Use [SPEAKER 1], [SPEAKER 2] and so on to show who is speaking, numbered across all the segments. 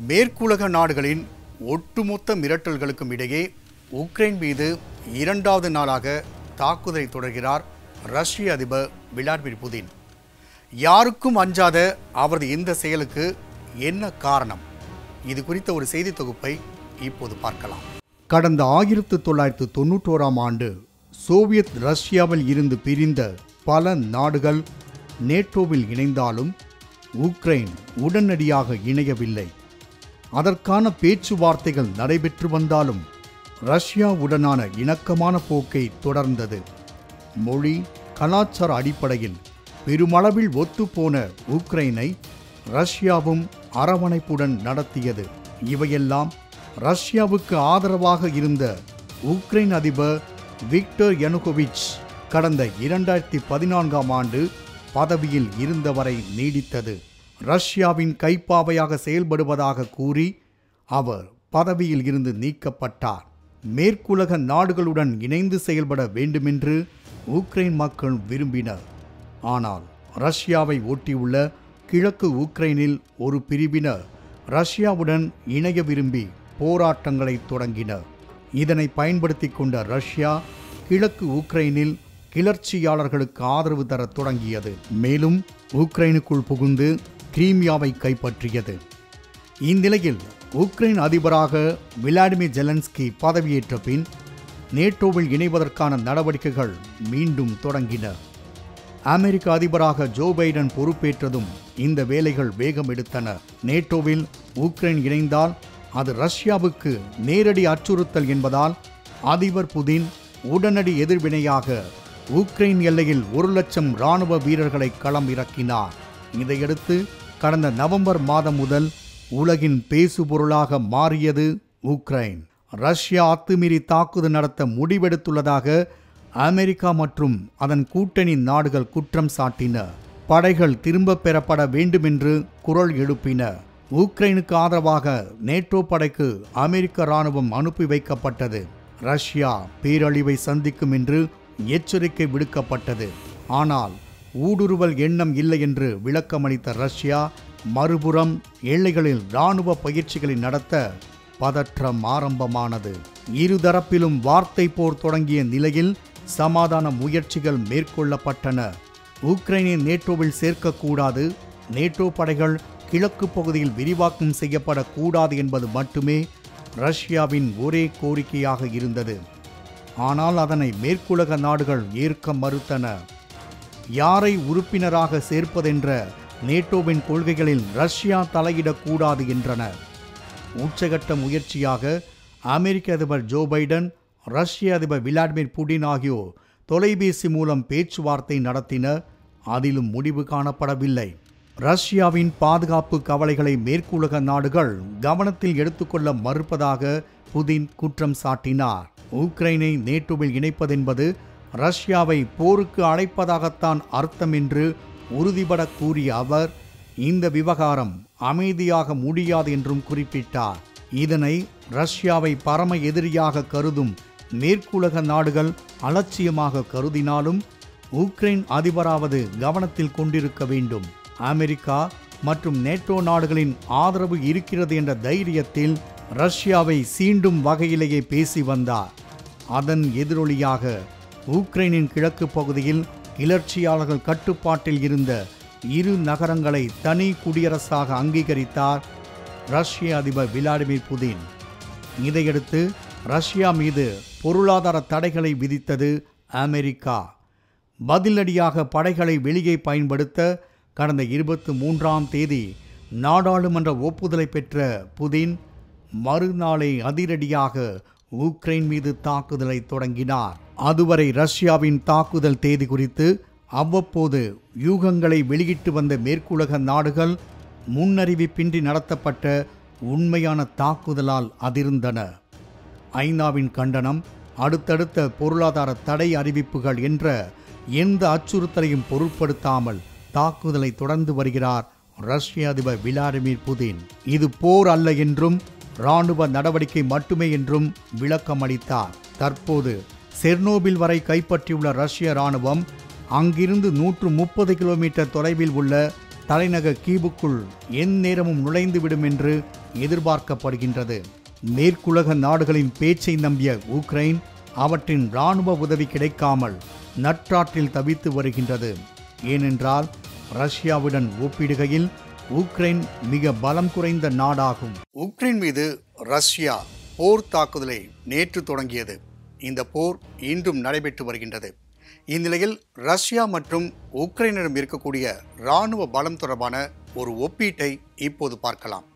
[SPEAKER 1] மேற்குலக நாடுகளின் ஒட்டுமொத்த மிரட்டல்களுக்கும் இடையே உக்ரைன் மீது இரண்டாவது நாளாக தாக்குதலை தொடர்கிறார் ரஷ்ய அதிபர் விளாடிமிர் புதின் யாருக்கும் அஞ்சாத அவரது இந்த செயலுக்கு என்ன காரணம் இது குறித்த ஒரு செய்தி தொகுப்பை இப்போது பார்க்கலாம் கடந்த ஆயிரத்து தொள்ளாயிரத்து தொண்ணூற்றோராம் ஆண்டு சோவியத் ரஷ்யாவில் இருந்து பிரிந்த பல நாடுகள் நேட்டோவில் இணைந்தாலும் உக்ரைன் உடனடியாக இணையவில்லை அதற்கான பேச்சுவார்த்தைகள் நடைபெற்று வந்தாலும் ரஷ்யாவுடனான இணக்கமான போக்கை தொடர்ந்தது மொழி கலாச்சார அடிப்படையில் பெருமளவில் ஒத்துப்போன உக்ரைனை ரஷ்யாவும் அரவணைப்புடன் நடத்தியது இவையெல்லாம் ரஷ்யாவுக்கு ஆதரவாக இருந்த உக்ரைன் அதிபர் விக்டர் யனுகோவிச் கடந்த இரண்டாயிரத்தி பதினான்காம் ஆண்டு பதவியில் இருந்தவரை நீடித்தது ரஷ்யாவின் கைப்பாவையாக செயல்படுவதாக கூறி அவர் பதவியில் இருந்து நீக்கப்பட்டார் மேற்குலக நாடுகளுடன் இணைந்து செயல்பட வேண்டுமென்று உக்ரைன் மக்கள் விரும்பினர் ஆனால் ரஷ்யாவை ஒட்டியுள்ள கிழக்கு உக்ரைனில் ஒரு பிரிவினர் ரஷ்யாவுடன் இணைய விரும்பி போராட்டங்களை தொடங்கினர் இதனை பயன்படுத்தி கொண்ட ரஷ்யா கிழக்கு உக்ரைனில் கிளர்ச்சியாளர்களுக்கு ஆதரவு தரத் தொடங்கியது மேலும் உக்ரைனுக்குள் புகுந்து கிரீமியாவை கைப்பற்றியது இந்நிலையில் உக்ரைன் அதிபராக விளாடிமிர் ஜெலன்ஸ்கி பதவியேற்ற பின் நேட்டோவில் இணைவதற்கான நடவடிக்கைகள் மீண்டும் தொடங்கின அமெரிக்க அதிபராக ஜோ பைடன் பொறுப்பேற்றதும் இந்த வேலைகள் வேகம் எடுத்தன நேட்டோவில் உக்ரைன் இணைந்தால் அது ரஷ்யாவுக்கு நேரடி அச்சுறுத்தல் என்பதால் அதிபர் புதின் உடனடி எதிர்வினையாக உக்ரைன் எல்லையில் ஒரு லட்சம் இராணுவ வீரர்களை களம் இறக்கினார் இதையடுத்து கடந்த நவம்பர் மாதம் முதல் உலகின் பேசுபொருளாக மாறியது உக்ரைன் ரஷ்யா அத்துமீறி தாக்குதல் நடத்த முடிவெடுத்துள்ளதாக அமெரிக்கா மற்றும் அதன் கூட்டணி நாடுகள் குற்றம் சாட்டின படைகள் திரும்பப் பெறப்பட வேண்டுமென்று குரல் எழுப்பின உக்ரைனுக்கு ஆதரவாக நேட்டோ படைக்கு அமெரிக்க ராணுவம் அனுப்பி வைக்கப்பட்டது ரஷ்யா பேரழிவை சந்திக்கும் என்று எச்சரிக்கை விடுக்கப்பட்டது ஆனால் ஊடுருவல் எண்ணம் இல்லை என்று விளக்கமளித்த ரஷ்யா மறுபுறம் எல்லைகளில் இராணுவ பயிற்சிகளை நடத்த பதற்றம் ஆரம்பமானது இருதரப்பிலும் வார்த்தை போர் தொடங்கிய நிலையில் சமாதான முயற்சிகள் மேற்கொள்ளப்பட்டன உக்ரைனை நேட்டோவில் சேர்க்கக்கூடாது நேட்டோ படைகள் கிழக்கு பகுதியில் விரிவாக்கம் செய்யப்படக்கூடாது என்பது மட்டுமே ரஷ்யாவின் ஒரே கோரிக்கையாக இருந்தது ஆனால் அதனை மேற்குலக நாடுகள் ஏற்க மறுத்தன யாரை உறுப்பினராக சேர்ப்பதென்ற நேட்டோவின் கொள்கைகளில் ரஷ்யா தலையிடக்கூடாது என்றன உச்சகட்ட முயற்சியாக அமெரிக்க அதிபர் ஜோ பைடன் ரஷ்ய அதிபர் விளாடிமிர் புடின் ஆகியோர் தொலைபேசி மூலம் பேச்சுவார்த்தை நடத்தினர் அதிலும் முடிவு காணப்படவில்லை ரஷ்யாவின் பாதுகாப்பு கவலைகளை மேற்குலக நாடுகள் கவனத்தில் எடுத்துக்கொள்ள மறுப்பதாக புதின் குற்றம் சாட்டினார் உக்ரைனை நேட்டோவில் இணைப்பதென்பது ரஷ்யாவை போருக்கு அழைப்பதாகத்தான் அர்த்தம் என்று உறுதிபட கூறிய அவர் இந்த விவகாரம் அமைதியாக முடியாது என்றும் குறிப்பிட்டார் இதனை ரஷ்யாவை பரம எதிரியாக கருதும் மேற்குலக நாடுகள் அலட்சியமாக கருதினாலும் உக்ரைன் அதிபராவது கவனத்தில் கொண்டிருக்க வேண்டும் அமெரிக்கா மற்றும் நேட்டோ நாடுகளின் ஆதரவு இருக்கிறது என்ற தைரியத்தில் ரஷ்யாவை சீண்டும் வகையிலேயே பேசி வந்தார் அதன் எதிரொலியாக உக்ரைனின் கிழக்கு பகுதியில் கிளர்ச்சியாளர்கள் கட்டுப்பாட்டில் இருந்த இரு நகரங்களை தனி குடியரசாக அங்கீகரித்தார் ரஷ்ய அதிபர் விளாடிமிர் புதின் இதையடுத்து ரஷ்யா மீது பொருளாதார தடைகளை விதித்தது அமெரிக்கா பதிலடியாக படைகளை வெளியே பயன்படுத்த கடந்த இருபத்தி மூன்றாம் தேதி நாடாளுமன்ற ஒப்புதலை பெற்ற புதின் மறுநாளை அதிரடியாக உக்ரைன் மீது தாக்குதலை தொடங்கினார் அதுவரை ரஷ்யாவின் தாக்குதல் தேதி குறித்து அவ்வப்போது யூகங்களை வெளியிட்டு வந்த மேற்குலக நாடுகள் முன்னறிவிப்பின்றி நடத்தப்பட்ட உண்மையான தாக்குதலால் அதிர்ந்தன ஐநாவின் கண்டனம் அடுத்தடுத்த பொருளாதார தடை அறிவிப்புகள் என்ற எந்த அச்சுறுத்தலையும் பொருட்படுத்தாமல் தாக்குதலை தொடர்ந்து வருகிறார் ரஷ்ய அதிபர் விளாடிமிர் புதின் இது போர் அல்ல என்றும் இராணுவ நடவடிக்கை மட்டுமே என்றும் விளக்கம் அளித்தார் தற்போது செர்னோபில் வரை கைப்பற்றியுள்ள ரஷ்ய இராணுவம் அங்கிருந்து நூற்று முப்பது கிலோமீட்டர் தொலைவில் உள்ள தலைநகர் கீவுக்குள் எந்நேரமும் நுழைந்துவிடும் என்று எதிர்பார்க்கப்படுகின்றது மேற்குலக நாடுகளின் பேச்சை நம்பிய உக்ரைன் அவற்றின் இராணுவ உதவி கிடைக்காமல் நற்றாற்றில் தவித்து வருகின்றது ஏனென்றால் ரஷ்யாவுடன் ஒப்பிடுகையில் உக்ரைன் மிக பலம் குறைந்த நாடாகும் உக்ரைன் மீது ரஷ்யா போர் தாக்குதலை நேற்று தொடங்கியது இந்த போர் இன்றும் நடைபெற்று வருகின்றது இந்நிலையில் ரஷ்யா மற்றும் உக்ரைனிடம் இருக்கக்கூடிய இராணுவ பலம் தொடர்பான ஒரு ஒப்பீட்டை இப்போது பார்க்கலாம்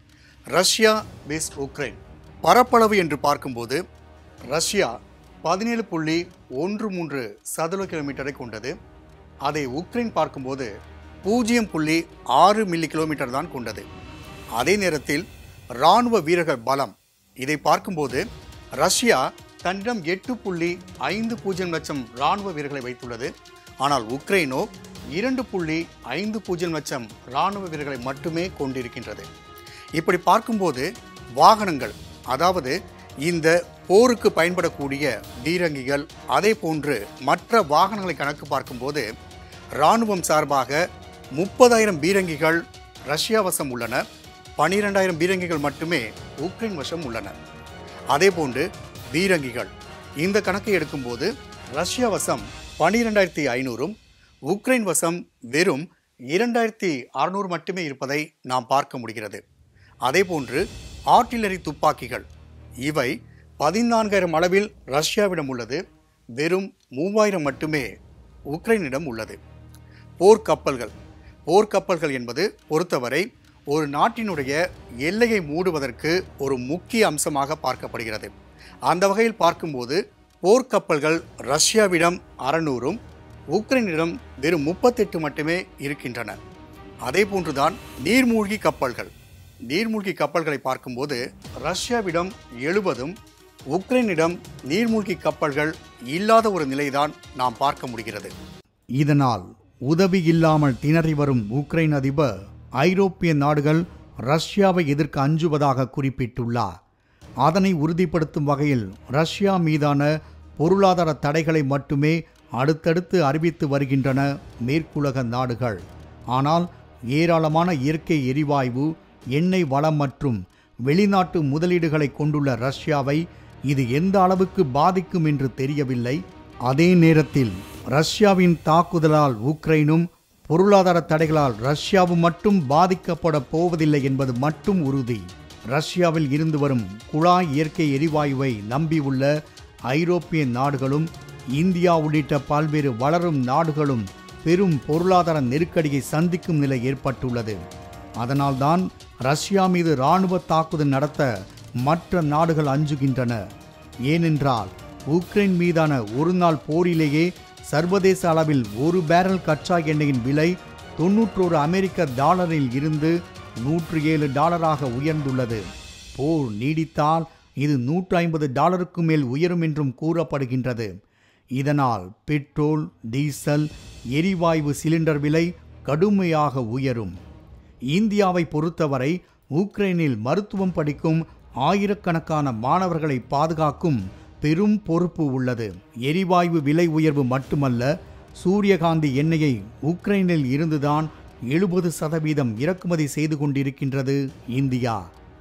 [SPEAKER 1] ரஷ்யா பேஸ் உக்ரைன் பரப்பளவு என்று பார்க்கும்போது ரஷ்யா பதினேழு புள்ளி ஒன்று மூன்று சதுர கிலோமீட்டரை கொண்டது அதை உக்ரைன் பார்க்கும்போது பூஜ்ஜியம் புள்ளி ஆறு மில்லி கிலோமீட்டர் தான் கொண்டது அதே நேரத்தில் இராணுவ வீரர்கள் பலம் இதை பார்க்கும்போது ரஷ்யா தன்னிடம் எட்டு புள்ளி ஐந்து பூஜ்ஜியம் லட்சம் இராணுவ வீரர்களை வைத்துள்ளது ஆனால் உக்ரைனோ இரண்டு புள்ளி ஐந்து பூஜ்ஜியம் லட்சம் இராணுவ வீரர்களை மட்டுமே கொண்டிருக்கின்றது இப்படி பார்க்கும்போது வாகனங்கள் அதாவது இந்த போருக்கு பயன்படக்கூடிய பீரங்கிகள் அதே போன்று மற்ற வாகனங்களை கணக்கு பார்க்கும்போது இராணுவம் சார்பாக முப்பதாயிரம் பீரங்கிகள் ரஷ்யா வசம் உள்ளன பனிரெண்டாயிரம் பீரங்கிகள் மட்டுமே உக்ரைன் வசம் உள்ளன அதேபோன்று பீரங்கிகள் இந்த கணக்கை எடுக்கும்போது ரஷ்யா வசம் பனிரெண்டாயிரத்தி ஐநூறும் உக்ரைன் வசம் வெறும் இரண்டாயிரத்தி அறுநூறு மட்டுமே இருப்பதை நாம் பார்க்க முடிகிறது அதேபோன்று ஆர்ட்டிலரி துப்பாக்கிகள் இவை பதினான்காயிரம் அளவில் ரஷ்யாவிடம் உள்ளது வெறும் மூவாயிரம் மட்டுமே உக்ரைனிடம் உள்ளது போர்க்கப்பல்கள் போர்க்கப்பல்கள் என்பது பொறுத்தவரை ஒரு நாட்டினுடைய எல்லையை மூடுவதற்கு ஒரு முக்கிய அம்சமாக பார்க்கப்படுகிறது அந்த வகையில் பார்க்கும்போது போர்க்கப்பல்கள் ரஷ்யாவிடம் அறநூறும் உக்ரைனிடம் வெறும் முப்பத்தெட்டு மட்டுமே இருக்கின்றன அதே போன்றுதான் நீர்மூழ்கி கப்பல்கள் நீர்மூழ்கி கப்பல்களை பார்க்கும்போது ரஷ்யாவிடம் எழுபதும் உக்ரைனிடம் நீர்மூழ்கி கப்பல்கள் இல்லாத ஒரு நிலைதான் நாம் பார்க்க முடிகிறது இதனால் உதவி இல்லாமல் திணறி வரும் உக்ரைன் அதிபர் ஐரோப்பிய நாடுகள் ரஷ்யாவை எதிர்க்க அஞ்சுவதாக குறிப்பிட்டுள்ளார் அதனை உறுதிப்படுத்தும் வகையில் ரஷ்யா மீதான பொருளாதார தடைகளை மட்டுமே அடுத்தடுத்து அறிவித்து வருகின்றன மேற்குலக நாடுகள் ஆனால் ஏராளமான இயற்கை எரிவாயு எண்ணெய் வளம் மற்றும் வெளிநாட்டு முதலீடுகளை கொண்டுள்ள ரஷ்யாவை இது எந்த அளவுக்கு பாதிக்கும் என்று தெரியவில்லை அதே நேரத்தில் ரஷ்யாவின் தாக்குதலால் உக்ரைனும் பொருளாதார தடைகளால் ரஷ்யாவும் மட்டும் பாதிக்கப்பட போவதில்லை என்பது மட்டும் உறுதி ரஷ்யாவில் இருந்து வரும் குழாய் இயற்கை எரிவாயுவை நம்பியுள்ள ஐரோப்பிய நாடுகளும் இந்தியா உள்ளிட்ட பல்வேறு வளரும் நாடுகளும் பெரும் பொருளாதார நெருக்கடியை சந்திக்கும் நிலை ஏற்பட்டுள்ளது அதனால்தான் ரஷ்யா மீது இராணுவ தாக்குதல் நடத்த மற்ற நாடுகள் அஞ்சுகின்றன ஏனென்றால் உக்ரைன் மீதான ஒரு நாள் போரிலேயே சர்வதேச அளவில் ஒரு பேரல் கச்சா எண்ணெயின் விலை தொன்னூற்றோரு அமெரிக்க டாலரில் இருந்து நூற்று ஏழு டாலராக உயர்ந்துள்ளது போர் நீடித்தால் இது நூற்று ஐம்பது டாலருக்கு மேல் உயரும் என்றும் கூறப்படுகின்றது இதனால் பெட்ரோல் டீசல் எரிவாயு சிலிண்டர் விலை கடுமையாக உயரும் இந்தியாவை பொறுத்தவரை உக்ரைனில் மருத்துவம் படிக்கும் ஆயிரக்கணக்கான மாணவர்களை பாதுகாக்கும் பெரும் பொறுப்பு உள்ளது எரிவாயு விலை உயர்வு மட்டுமல்ல சூரியகாந்தி எண்ணெயை உக்ரைனில் இருந்துதான் எழுபது சதவீதம் இறக்குமதி செய்து கொண்டிருக்கின்றது இந்தியா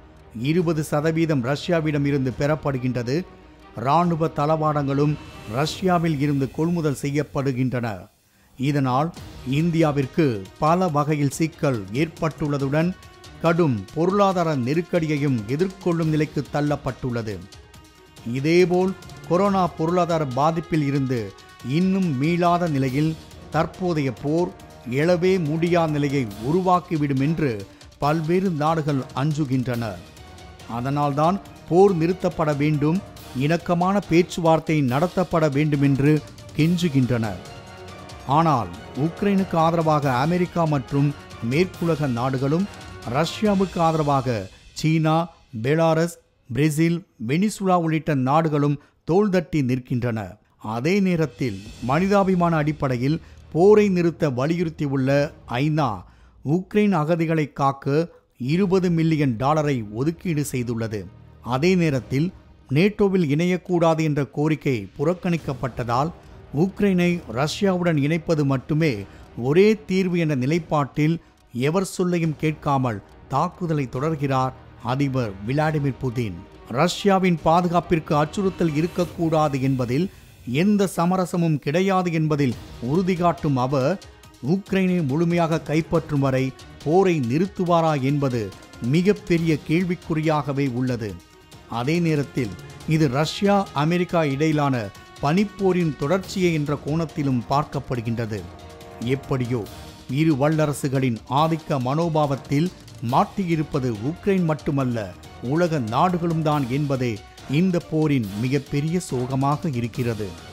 [SPEAKER 1] இருபது சதவீதம் ரஷ்யாவிடம் இருந்து பெறப்படுகின்றது இராணுவ தளவாடங்களும் ரஷ்யாவில் இருந்து கொள்முதல் செய்யப்படுகின்றன இதனால் இந்தியாவிற்கு பல வகையில் சிக்கல் ஏற்பட்டுள்ளதுடன் கடும் பொருளாதார நெருக்கடியையும் எதிர்கொள்ளும் நிலைக்கு தள்ளப்பட்டுள்ளது இதேபோல் கொரோனா பொருளாதார பாதிப்பில் இருந்து இன்னும் மீளாத நிலையில் தற்போதைய போர் எழவே முடியா நிலையை உருவாக்கிவிடும் என்று பல்வேறு நாடுகள் அஞ்சுகின்றன அதனால்தான் போர் நிறுத்தப்பட வேண்டும் இணக்கமான பேச்சுவார்த்தை நடத்தப்பட வேண்டும் என்று கெஞ்சுகின்றனர் ஆனால் உக்ரைனுக்கு ஆதரவாக அமெரிக்கா மற்றும் மேற்குலக நாடுகளும் ரஷ்யாவுக்கு ஆதரவாக சீனா பெலாரஸ் பிரேசில் வெனிசுலா உள்ளிட்ட நாடுகளும் தோள்தட்டி நிற்கின்றன அதே நேரத்தில் மனிதாபிமான அடிப்படையில் போரை நிறுத்த வலியுறுத்தியுள்ள ஐநா உக்ரைன் அகதிகளை காக்க இருபது மில்லியன் டாலரை ஒதுக்கீடு செய்துள்ளது அதே நேரத்தில் நேட்டோவில் இணையக்கூடாது என்ற கோரிக்கை புறக்கணிக்கப்பட்டதால் உக்ரைனை ரஷ்யாவுடன் இணைப்பது மட்டுமே ஒரே தீர்வு என்ற நிலைப்பாட்டில் எவர் சொல்லையும் கேட்காமல் தாக்குதலை தொடர்கிறார் அதிபர் விளாடிமிர் புதின் ரஷ்யாவின் பாதுகாப்பிற்கு அச்சுறுத்தல் இருக்கக்கூடாது என்பதில் எந்த சமரசமும் கிடையாது என்பதில் உறுதி காட்டும் அவர் உக்ரைனை முழுமையாக கைப்பற்றும் வரை போரை நிறுத்துவாரா என்பது மிகப்பெரிய கேள்விக்குறியாகவே உள்ளது அதே நேரத்தில் இது ரஷ்யா அமெரிக்கா இடையிலான பனிப்போரின் தொடர்ச்சியே என்ற கோணத்திலும் பார்க்கப்படுகின்றது எப்படியோ இரு வல்லரசுகளின் ஆதிக்க மனோபாவத்தில் மாட்டியிருப்பது உக்ரைன் மட்டுமல்ல உலக நாடுகளும் தான் என்பதே இந்த போரின் மிகப்பெரிய சோகமாக இருக்கிறது